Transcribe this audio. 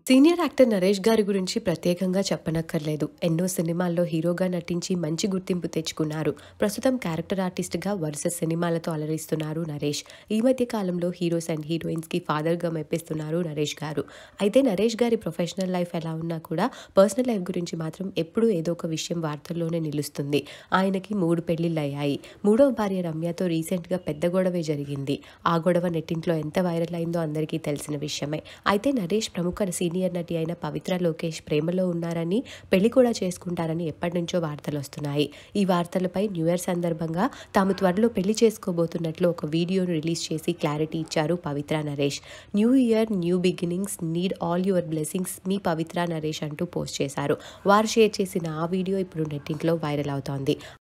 senior actor Naresh గారి గురించి ప్రత్యేకంగా చెప్పనక్కర్లేదు ఎన్నో సినిమాల్లో హీరోగా నటించి మంచి గుర్తింపు తెచ్చుకున్నారు ప్రస్తుతం క్యారెక్టర్ ఆర్టిస్ట్గా వరుస సినిమాలతో అలరిస్తున్నారు నరేష్ ఈ మధ్య కాలంలో హీరోస్ అండ్ హీరోయిన్స్కి ఫాదర్గా మెప్పిస్తున్నారు నరేష్ గారు అయితే నరేష్ గారి ప్రొఫెషనల్ లైఫ్ ఎలా ఉన్నా కూడా పర్సనల్ లైఫ్ గురించి మాత్రం ఎప్పుడూ ఏదో ఒక విషయం వార్తల్లోనే నిలుస్తుంది ఆయనకి మూడు పెళ్లిళ్ళు అయ్యాయి మూడవ భార్య రమ్యతో రీసెంట్గా పెద్ద గొడవే జరిగింది ఆ గొడవ నెట్టింట్లో ఎంత వైరల్ అయిందో అందరికీ తెలిసిన విషయమే అయితే నరేష్ ప్రముఖ సీనియర్ నటి అయిన పవిత్ర లోకేష్ ప్రేమలో ఉన్నారని పెళ్లి కూడా చేసుకుంటారని ఎప్పటి నుంచో వార్తలు వస్తున్నాయి ఈ వార్తలపై న్యూ ఇయర్ సందర్భంగా తాము త్వరలో పెళ్లి చేసుకోబోతున్నట్లు ఒక వీడియోను రిలీజ్ చేసి క్లారిటీ ఇచ్చారు Pavitra Naresh new year new beginnings need all your blessings మీ పవిత్ర నరేష్ అంటూ పోస్ట్ చేశారు వారు షేర్ చేసిన ఆ వీడియో ఇప్పుడు నెట్టింట్లో వైరల్ అవుతోంది